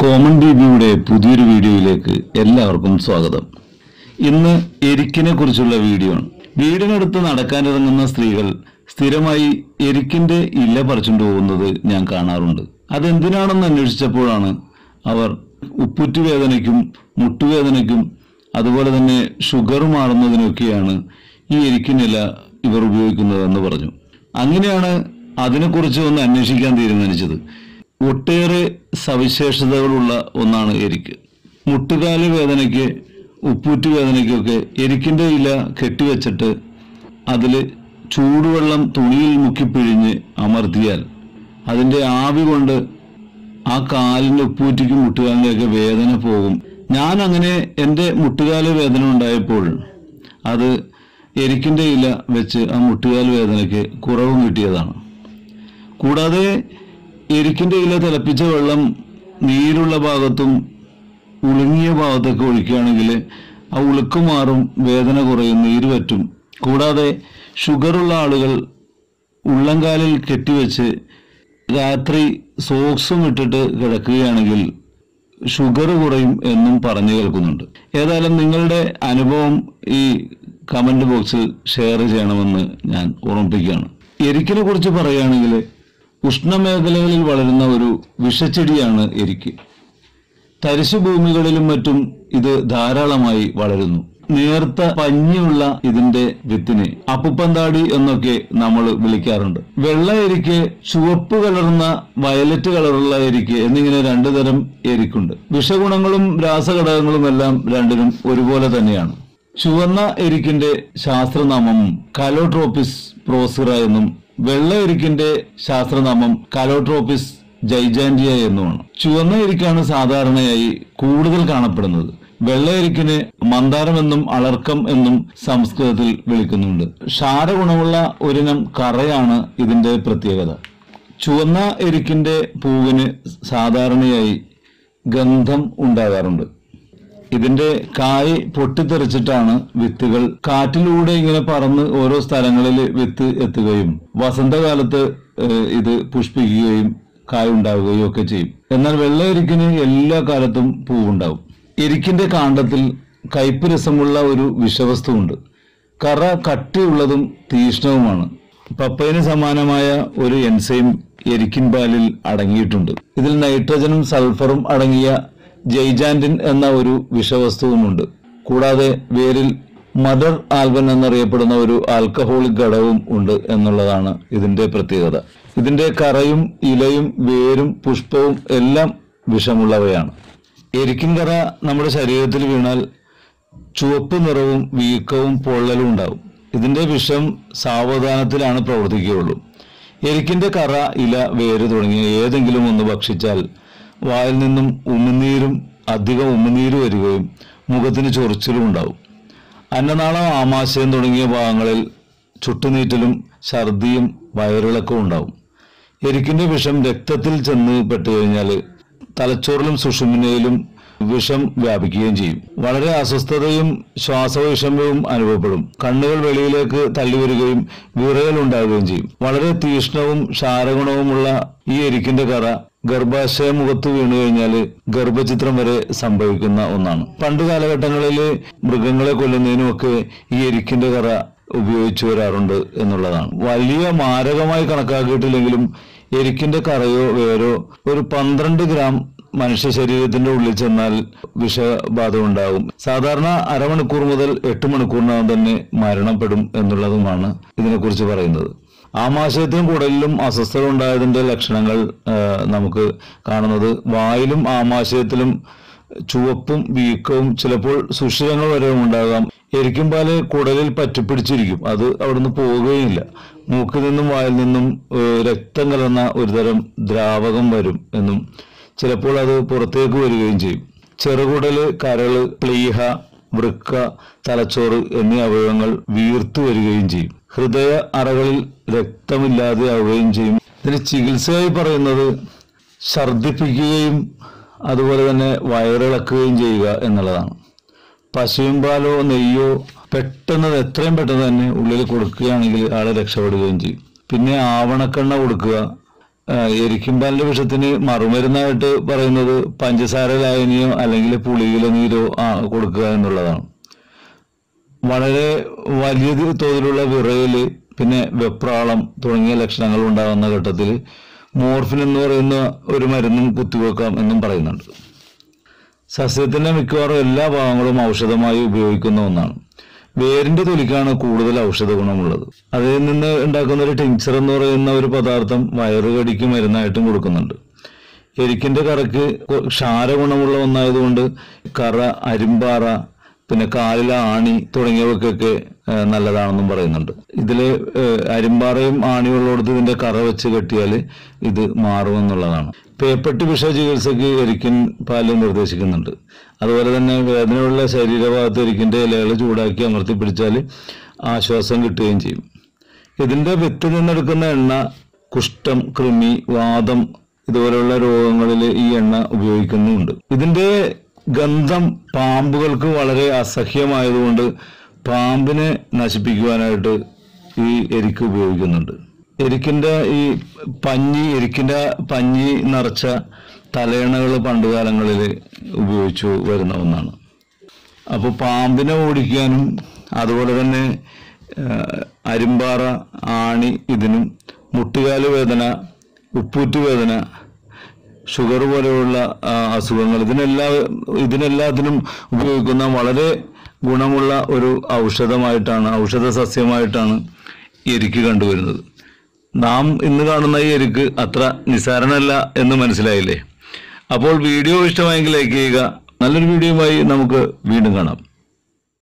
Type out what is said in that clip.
common ടിവിയുടെ പുതിയൊരു വീഡിയോയിലേക്ക് എല്ലാവർക്കും സ്വാഗതം ഇന്ന് എരിക്കിനെ കുറിച്ചുള്ള വീഡിയോ ആണ് വീടിനടുത്ത് നടക്കാനിറങ്ങുന്ന സ്ത്രീകൾ സ്ഥിരമായി എരിക്കിന്റെ ഇല പറിച്ചുകൊണ്ട് പോകുന്നത് ഞാൻ കാണാറുണ്ട് അതെന്തിനാണെന്ന് അന്വേഷിച്ചപ്പോഴാണ് അവർ ഉപ്പുറ്റുവേദനയ്ക്കും മുട്ടുവേദനയ്ക്കും അതുപോലെ തന്നെ ഷുഗർ മാറുന്നതിനൊക്കെയാണ് ഈ എരിക്കിനില ഇവർ ഉപയോഗിക്കുന്നതെന്ന് പറഞ്ഞു അങ്ങനെയാണ് അതിനെക്കുറിച്ച് ഒന്ന് അന്വേഷിക്കാൻ തീരുമാനിച്ചത് ഒട്ടേറെ സവിശേഷതകളുള്ള ഒന്നാണ് എരിക്ക് മുട്ടുകാല് വേദനയ്ക്ക് ഉപ്പൂറ്റ് വേദനയ്ക്കൊക്കെ എരിക്കിൻ്റെ ഇല കെട്ടിവെച്ചിട്ട് അതിൽ ചൂടുവെള്ളം തുണിയിൽ മുക്കിപ്പിഴിഞ്ഞ് അമർത്തിയാൽ അതിൻ്റെ ആവി കൊണ്ട് ആ കാലിൻ്റെ ഉപ്പൂറ്റിക്കും മുട്ടുകാലിൻ്റെയൊക്കെ വേദന പോകും ഞാൻ അങ്ങനെ എൻ്റെ മുട്ടുകാല് വേദന ഉണ്ടായപ്പോൾ അത് എരിക്കിൻ്റെ ഇല വെച്ച് ആ മുട്ടുകാൽ വേദനയ്ക്ക് കുറവും കിട്ടിയതാണ് കൂടാതെ എരിക്കിൻ്റെ ഇല തിളപ്പിച്ച വെള്ളം നീരുള്ള ഭാഗത്തും ഉളുങ്ങിയ ഭാഗത്തൊക്കെ ഒഴിക്കുകയാണെങ്കിൽ ആ ഉളുക്ക് മാറും വേദന കുറയും നീര് പറ്റും കൂടാതെ ഷുഗറുള്ള ആളുകൾ ഉള്ളംകാലിൽ കെട്ടിവെച്ച് രാത്രി സോക്സും ഇട്ടിട്ട് കിടക്കുകയാണെങ്കിൽ ഷുഗർ കുറയും എന്നും പറഞ്ഞു കേൾക്കുന്നുണ്ട് ഏതായാലും നിങ്ങളുടെ അനുഭവം ഈ കമന്റ് ബോക്സിൽ ഷെയർ ചെയ്യണമെന്ന് ഞാൻ ഓർമ്മിപ്പിക്കുകയാണ് എരിക്കിനെ കുറിച്ച് പറയുകയാണെങ്കിൽ ഉഷ്ണമേഖലകളിൽ വളരുന്ന ഒരു വിഷച്ചെടിയാണ് എരിക്ക് തരിശു ഭൂമികളിലും മറ്റും ഇത് ധാരാളമായി വളരുന്നു നേർത്ത പഞ്ഞിയുള്ള ഇതിന്റെ വിത്തിനെ അപ്പുപ്പന്താടി എന്നൊക്കെ നമ്മൾ വിളിക്കാറുണ്ട് വെള്ള എരിക്ക് ചുവപ്പ് കലർന്ന വയലറ്റ് കളറുള്ള എരിക്ക് എന്നിങ്ങനെ രണ്ടു തരം എരിക്കുണ്ട് വിഷഗുണങ്ങളും രാസഘടകങ്ങളും എല്ലാം രണ്ടിനും ഒരുപോലെ തന്നെയാണ് ചുവന്ന എരിക്കിന്റെ ശാസ്ത്രനാമം കാലോട്രോപ്പിസ് പ്രോസിറ എന്നും വെള്ള എരിക്കിന്റെ ശാസ്ത്രനാമം കാലോട്രോപ്പിസ് ജൈജാൻഡിയ എന്നുമാണ് ചുവന്ന എരിക്കാണ് സാധാരണയായി കൂടുതൽ കാണപ്പെടുന്നത് വെള്ള എരിക്കിന് മന്ദാരം എന്നും അളർക്കം എന്നും സംസ്കൃതത്തിൽ വിളിക്കുന്നുണ്ട് ക്ഷാരഗുണമുള്ള ഒരിനം കറയാണ് ഇതിന്റെ പ്രത്യേകത ചുവന്ന എരിക്കിന്റെ പൂവിന് സാധാരണയായി ഗന്ധം ഉണ്ടാകാറുണ്ട് ഇതിന്റെ കായ് പൊട്ടിത്തെറിച്ചിട്ടാണ് വിത്തുകൾ കാറ്റിലൂടെ ഇങ്ങനെ പറന്ന് ഓരോ സ്ഥലങ്ങളിൽ വിത്ത് എത്തുകയും വസന്തകാലത്ത് ഏഹ്, ഇത് പുഷ്പിക്കുകയും കായ് ഉണ്ടാവുകയും ഒക്കെ ചെയ്യും എന്നാൽ വെള്ള എരിക്കിന് എല്ലാ കാലത്തും പൂവുണ്ടാവും എരിക്കിന്റെ കാണ്ഡത്തിൽ കയ്പ് രസമുള്ള ഒരു വിഷവസ്തുവുണ്ട് കറ കട്ടിയുള്ളതും തീഷ്ണവുമാണ് പപ്പയിന് സമാനമായ ഒരു എൻസൈം എരിക്കിൻ പാലിൽ അടങ്ങിയിട്ടുണ്ട് ഇതിൽ നൈട്രജനും സൾഫറും അടങ്ങിയ ജൈജാൻഡിൻ എന്ന ഒരു വിഷവസ്തുവുമുണ്ട് കൂടാതെ വേരിൽ മദർ ആൽബൻ എന്നറിയപ്പെടുന്ന ഒരു ആൽക്കഹോളിക് ഘടകവും ഉണ്ട് എന്നുള്ളതാണ് ഇതിന്റെ പ്രത്യേകത ഇതിന്റെ കറയും ഇലയും വേരും പുഷ്പവും എല്ലാം വിഷമുള്ളവയാണ് എരിക്കിൻ കറ നമ്മുടെ ശരീരത്തിൽ വീണാൽ ചുവപ്പ് നിറവും വീക്കവും പൊള്ളലും ഉണ്ടാവും ഇതിന്റെ വിഷം സാവധാനത്തിലാണ് പ്രവർത്തിക്കുകയുള്ളൂ എരിക്കിന്റെ കറ ഇല വേര് തുടങ്ങിയ ഏതെങ്കിലും ഒന്ന് ഭക്ഷിച്ചാൽ വായിൽ നിന്നും ഉമിനീരും അധികം ഉമിനീര് വരികയും മുഖത്തിന് ചൊറിച്ചിലും ഉണ്ടാവും അന്നനാളം ആമാശയം തുടങ്ങിയ ഭാഗങ്ങളിൽ ചുട്ടുനീറ്റലും ഛർദിയും വയറിളക്കവും ഉണ്ടാവും എരിക്കിന്റെ വിഷം രക്തത്തിൽ ചെന്ന് പെട്ടുകഴിഞ്ഞാൽ തലച്ചോറിലും സുഷുമ്നയിലും വിഷം വ്യാപിക്കുകയും ചെയ്യും വളരെ അസ്വസ്ഥതയും ശ്വാസവൈഷമ്യവും അനുഭവപ്പെടും കണ്ണുകൾ വെളിയിലേക്ക് തള്ളി വരികയും വിറയൽ ഉണ്ടാവുകയും ചെയ്യും വളരെ തീഷ്ണവും ക്ഷാരഗുണവുമുള്ള ഈ എരിക്കിന്റെ കറ ഗർഭാശയ മുഖത്ത് വീണു കഴിഞ്ഞാൽ ഗർഭചിത്രം വരെ സംഭവിക്കുന്ന ഒന്നാണ് പണ്ട് കാലഘട്ടങ്ങളിൽ മൃഗങ്ങളെ കൊല്ലുന്നതിനുമൊക്കെ ഈ എരിക്കിന്റെ കറ ഉപയോഗിച്ചു വരാറുണ്ട് എന്നുള്ളതാണ് വലിയ മാരകമായി കണക്കാക്കിയിട്ടില്ലെങ്കിലും എരിക്കിന്റെ കറയോ വേരോ ഒരു പന്ത്രണ്ട് ഗ്രാം മനുഷ്യ ശരീരത്തിന്റെ ഉള്ളിൽ ചെന്നാൽ വിഷബാധ ഉണ്ടാകും സാധാരണ അരമണിക്കൂർ മുതൽ എട്ട് മണിക്കൂറിനകം തന്നെ മരണപ്പെടും എന്നുള്ളതുമാണ് ഇതിനെക്കുറിച്ച് പറയുന്നത് ആമാശയത്തിനും കുടലിലും അസ്വസ്ഥത ഉണ്ടായതിന്റെ ലക്ഷണങ്ങൾ ആ, നമുക്ക് കാണുന്നത് വായിലും ആമാശയത്തിലും ചുവപ്പും വീക്കവും ചിലപ്പോൾ സുഷിരങ്ങൾ വരെ ഉണ്ടാകാം എരിക്കും പാല് കുടലിൽ പറ്റിപ്പിടിച്ചിരിക്കും അത് അവിടുന്ന് പോവുകയില്ല മൂക്കിൽ നിന്നും വായിൽ നിന്നും ഏഹ്, രക്തം കലർന്ന ഒരുതരം ദ്രാവകം വരും എന്നും ചിലപ്പോൾ അത് പുറത്തേക്ക് വരികയും ചെയ്യും ചെറുകുടല് കരള് പ്ലീഹ വൃക്ക തലച്ചോറ് എന്നീ അവയവങ്ങൾ വീർത്തു വരികയും ചെയ്യും ഹൃദയ അറകളിൽ രക്തമില്ലാതെ ആവുകയും ചെയ്യും ഇതിന് ചികിത്സയായി പറയുന്നത് ഛർദിപ്പിക്കുകയും അതുപോലെ തന്നെ വയറിളക്കുകയും ചെയ്യുക എന്നുള്ളതാണ് പശുവും പാലോ നെയ്യോ പെട്ടെന്ന് അത് എത്രയും പെട്ടെന്ന് തന്നെ ഉള്ളിൽ കൊടുക്കുകയാണെങ്കിൽ ആളെ രക്ഷപ്പെടുകയും ചെയ്യും പിന്നെ ആവണക്കെണ്ണ കൊടുക്കുക ആ, എരിക്കുംപാലിന്റെ വിഷത്തിന് മറുമരുന്നായിട്ട് പറയുന്നത് പഞ്ചസാര ലായനിയോ അല്ലെങ്കിൽ പുളിയില നീരോ ആ, കൊടുക്കുക എന്നുള്ളതാണ് വളരെ വലിയ തോതിലുള്ള വിറയല് പിന്നെ വെപ്രാളം തുടങ്ങിയ ലക്ഷണങ്ങൾ ഉണ്ടാകുന്ന ഘട്ടത്തിൽ മോർഫിൻ എന്ന് പറയുന്ന ഒരു മരുന്നും കുത്തിവെക്കാം എന്നും പറയുന്നുണ്ട് സസ്യത്തിന്റെ മിക്കവാറും എല്ലാ ഭാഗങ്ങളും ഔഷധമായി ഉപയോഗിക്കുന്ന ഒന്നാണ് വേരിന്റെ തൊലിക്കാണ് കൂടുതൽ ഔഷധ ഗുണമുള്ളത് അതിൽ നിന്ന് ഉണ്ടാക്കുന്ന ഒരു ടിങ്ചർ എന്ന് പറയുന്ന ഒരു പദാർത്ഥം വയറുകടിക്ക് മരുന്നായിട്ടും കൊടുക്കുന്നുണ്ട് എരിക്കിന്റെ കറക്ക് കൊ- ക്ഷാരഗുണമുള്ള ഒന്നായതുകൊണ്ട് കറ അരിമ്പാറ പിന്നെ കാലിലെ ആണി തുടങ്ങിയവയ്ക്കൊക്കെ ആ, നല്ലതാണെന്നും പറയുന്നുണ്ട് ഇതില് ഏ, അരിമ്പാറയും ആണിയുള്ളിടത്ത് ഇതിന്റെ കറ വെച്ച് കെട്ടിയാൽ ഇത് മാറുമെന്നുള്ളതാണ് പേപ്പട്ടി വിഷ ചികിത്സയ്ക്ക് എരിക്കിൻ പാല് നിർദ്ദേശിക്കുന്നുണ്ട് അതുപോലെ തന്നെ വേദനയുള്ള ശരീരഭാഗത്ത് എരിക്കിന്റെ ഇലകൾ ചൂടാക്കി അമർത്തി പിടിച്ചാൽ ആശ്വാസം കിട്ടുകയും ചെയ്യും ഇതിന്റെ വിത്ത് നിന്നെടുക്കുന്ന എണ്ണ കുഷ്ഠം കൃമി വാദം ഇതുപോലെയുള്ള രോഗങ്ങളിൽ ഈ എണ്ണ ഉപയോഗിക്കുന്നുമുണ്ട് ഇതിന്റെ ഗന്ധം പാമ്പുകൾക്ക് വളരെ അസഹ്യമായതുകൊണ്ട് പാമ്പിനെ നശിപ്പിക്കുവാനായിട്ട് ഈ എരിക്ക് ഉപയോഗിക്കുന്നുണ്ട് എരിക്കിന്റെ ഈ പഞ്ഞി എരിക്കിന്റെ പഞ്ഞി നിറച്ച തലയണകൾ പണ്ടുകാലങ്ങളിൽ ഉപയോഗിച്ചു വരുന്ന ഒന്നാണ് അപ്പോൾ പാമ്പിനെ ഓടിക്കാനും അതുപോലെ തന്നെ ആ, അരിമ്പാറ ആണി ഇതിനും മുട്ടുകാല് വേദന ഉപ്പൂറ്റ് വേദന ഷുഗർ പോലെയുള്ള ആ, അസുഖങ്ങൾ ഇതിനെല്ലാ ഇതിനെല്ലാത്തിനും ഉപയോഗിക്കുന്ന വളരെ ഗുണമുള്ള ഒരു ഔഷധമായിട്ടാണ് ഔഷധ സസ്യമായിട്ടാണ് എരിക്ക് കണ്ടുവരുന്നത് നാം ഇന്ന് കാണുന്ന ഈ എരിക്ക് അത്ര നിസാരണല്ല എന്ന് മനസ്സിലായില്ലേ അപ്പോൾ വീഡിയോ ഇഷ്ടമായെങ്കിൽ ലൈക്ക് ചെയ്യുക നല്ലൊരു വീഡിയോയുമായി നമുക്ക് വീണ്ടും കാണാം